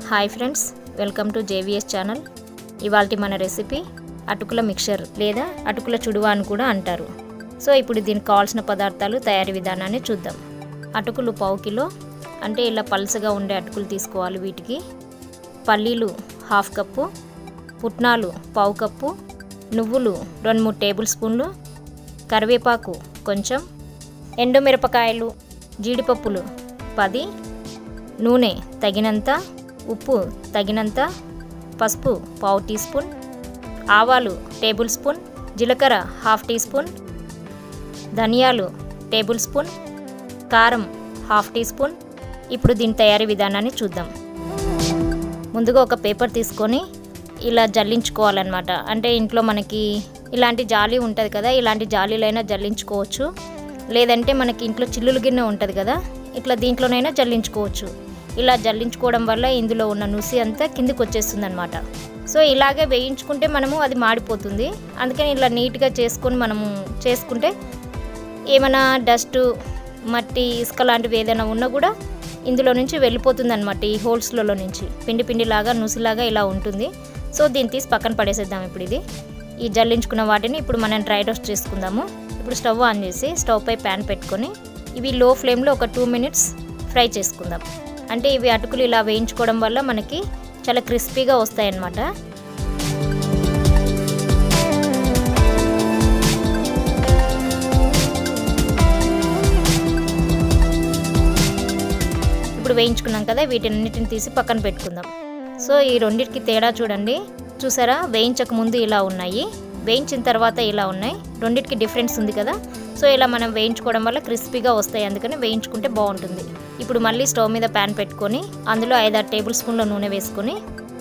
hi friends welcome to JVS channel ఇవాళ మన recipe అటుకుల మిక్చర్ లేదా అటుకుల చుడువ అని కూడా అంటారు సో ఇప్పుడు దీనికి కావాల్సిన పదార్థాలు తయారీ విధానాన్ని చూద్దాం అటుకులు పావు కిలో అంటే ఇలా పల్సగా ఉండే అటుకులు తీసుకోవాలి వీటికి పల్లీలు హాఫ్ కప్పు పుట్నాలు పావు కప్పు నువ్వులు రెండు మూడు టేబుల్ స్పూన్లు కరివేపాకు కొంచెం ఎండుమిరపకాయలు జీడిపప్పులు పది నూనె తగినంత ఉప్పు తగినంత పసుపు పావు టీ స్పూన్ ఆవాలు టేబుల్ స్పూన్ జీలకర్ర హాఫ్ టీ స్పూన్ ధనియాలు టేబుల్ స్పూన్ కారం హాఫ్ టీ స్పూన్ ఇప్పుడు దీని తయారీ విధానాన్ని చూద్దాం ముందుగా ఒక పేపర్ తీసుకొని ఇలా జల్లించుకోవాలన్నమాట అంటే ఇంట్లో మనకి ఇలాంటి జాలి ఉంటుంది కదా ఇలాంటి జాలీలైనా జల్లించుకోవచ్చు లేదంటే మనకి ఇంట్లో చిల్లులు గిన్నె ఉంటుంది కదా ఇట్లా దీంట్లోనైనా జల్లించుకోవచ్చు ఇలా జల్లించుకోవడం వల్ల ఇందులో ఉన్న నుసి అంతా కిందికి వచ్చేస్తుంది అనమాట సో ఇలాగే వేయించుకుంటే మనము అది మాడిపోతుంది అందుకని ఇలా నీట్గా చేసుకొని మనము చేసుకుంటే ఏమైనా డస్ట్ మట్టి ఇసుక లాంటివి ఏదైనా ఉన్నా కూడా ఇందులో నుంచి వెళ్ళిపోతుంది అనమాట ఈ హోల్స్లలో నుంచి పిండి పిండిలాగా నుసిలాగా ఇలా ఉంటుంది సో దీన్ని తీసి పక్కన పడేసేద్దాం ఇప్పుడు ఇది ఈ జల్లించుకున్న వాటిని ఇప్పుడు మనం డ్రై రోస్ట్ చేసుకుందాము ఇప్పుడు స్టవ్ ఆన్ చేసి స్టవ్ పై ప్యాన్ పెట్టుకొని ఇవి లో ఫ్లేమ్లో ఒక టూ మినిట్స్ ఫ్రై చేసుకుందాం అంటే ఇవి అటుకులు ఇలా వేయించుకోవడం వల్ల మనకి చాలా క్రిస్పీగా వస్తాయి అన్నమాట ఇప్పుడు వేయించుకున్నాం కదా వీటన్నిటిని తీసి పక్కన పెట్టుకుందాం సో ఈ రెండింటికి తేడా చూడండి చూసారా వేయించక ముందు ఇలా ఉన్నాయి వేయించిన తర్వాత ఇలా ఉన్నాయి రెండింటికి డిఫరెన్స్ ఉంది కదా సో ఇలా మనం వేయించుకోవడం వల్ల క్రిస్పీగా వస్తాయి అందుకని వేయించుకుంటే బాగుంటుంది ఇప్పుడు మళ్ళీ స్టవ్ మీద ప్యాన్ పెట్టుకొని అందులో ఐదారు టేబుల్ స్పూన్ల నూనె వేసుకొని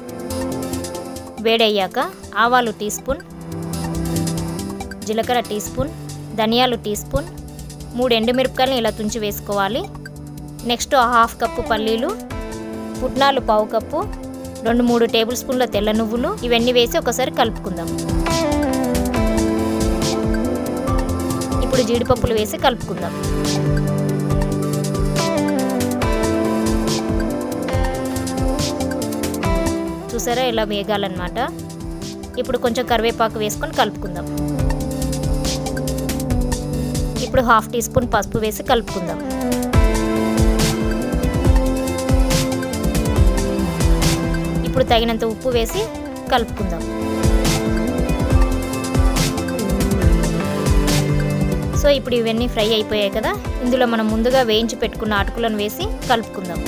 వేడయ్యాక ఆవాలు టీ స్పూన్ జీలకర్ర టీ స్పూన్ ధనియాలు టీ స్పూన్ మూడు ఎండుమిరపకాయలను ఇలా తుంచి వేసుకోవాలి నెక్స్ట్ హాఫ్ కప్పు పల్లీలు పుట్నాలు పావు కప్పు రెండు మూడు టేబుల్ స్పూన్ల తెల్ల నువ్వులు ఇవన్నీ వేసి ఒకసారి కలుపుకుందాం ఇప్పుడు జీడిపప్పులు వేసి కలుపుకుందాం చూసారా ఇలా వేగాలన్నమాట ఇప్పుడు కొంచెం కరివేపాకు వేసుకొని కలుపుకుందాం ఇప్పుడు హాఫ్ టీ స్పూన్ పసుపు వేసి కలుపుకుందాం ఇప్పుడు తగినంత ఉప్పు వేసి కలుపుకుందాం సో ఇప్పుడు ఇవన్నీ ఫ్రై అయిపోయాయి కదా ఇందులో మనం ముందుగా వేయించి పెట్టుకున్న అటుకులను వేసి కలుపుకుందాం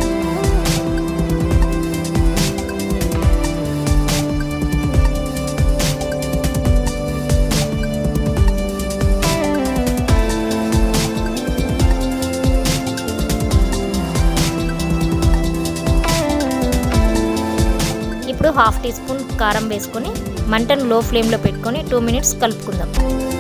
ఇప్పుడు హాఫ్ టీ స్పూన్ కారం వేసుకొని మంటను లో ఫ్లేమ్లో పెట్టుకొని టూ మినిట్స్ కలుపుకుందాం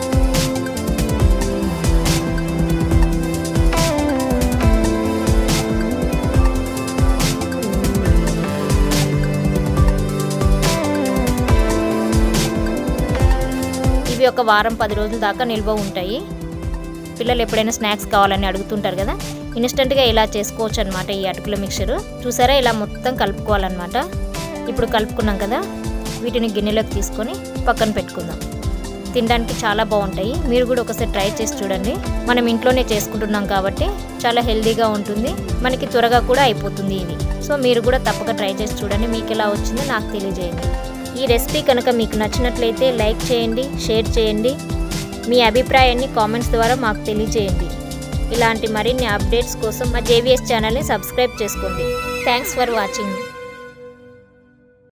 ఇవి ఒక వారం పది రోజుల దాకా నిల్వ ఉంటాయి పిల్లలు ఎప్పుడైనా స్నాక్స్ కావాలని అడుగుతుంటారు కదా ఇన్స్టెంట్గా ఇలా చేసుకోవచ్చు అనమాట ఈ అటుకుల మిక్చర్ చూసారా ఇలా మొత్తం కలుపుకోవాలన్నమాట ఇప్పుడు కలుపుకున్నాం కదా వీటిని గిన్నెలోకి తీసుకొని పక్కన పెట్టుకుందాం తినడానికి చాలా బాగుంటాయి మీరు కూడా ఒకసారి ట్రై చేసి చూడండి మనం ఇంట్లోనే చేసుకుంటున్నాం కాబట్టి చాలా హెల్తీగా ఉంటుంది మనకి త్వరగా కూడా అయిపోతుంది ఇది సో మీరు కూడా తప్పక ట్రై చేసి చూడండి మీకు ఎలా వచ్చిందో నాకు తెలియజేయండి ఈ రెసిపీ కనుక మీకు నచ్చినట్లయితే లైక్ చేయండి షేర్ చేయండి మీ అభిప్రాయాన్ని కామెంట్స్ ద్వారా మాకు తెలియజేయండి ఇలాంటి మరిన్ని అప్డేట్స్ కోసం మా జేవిఎస్ ఛానల్ని సబ్స్క్రైబ్ చేసుకోండి థ్యాంక్స్ ఫర్ వాచింగ్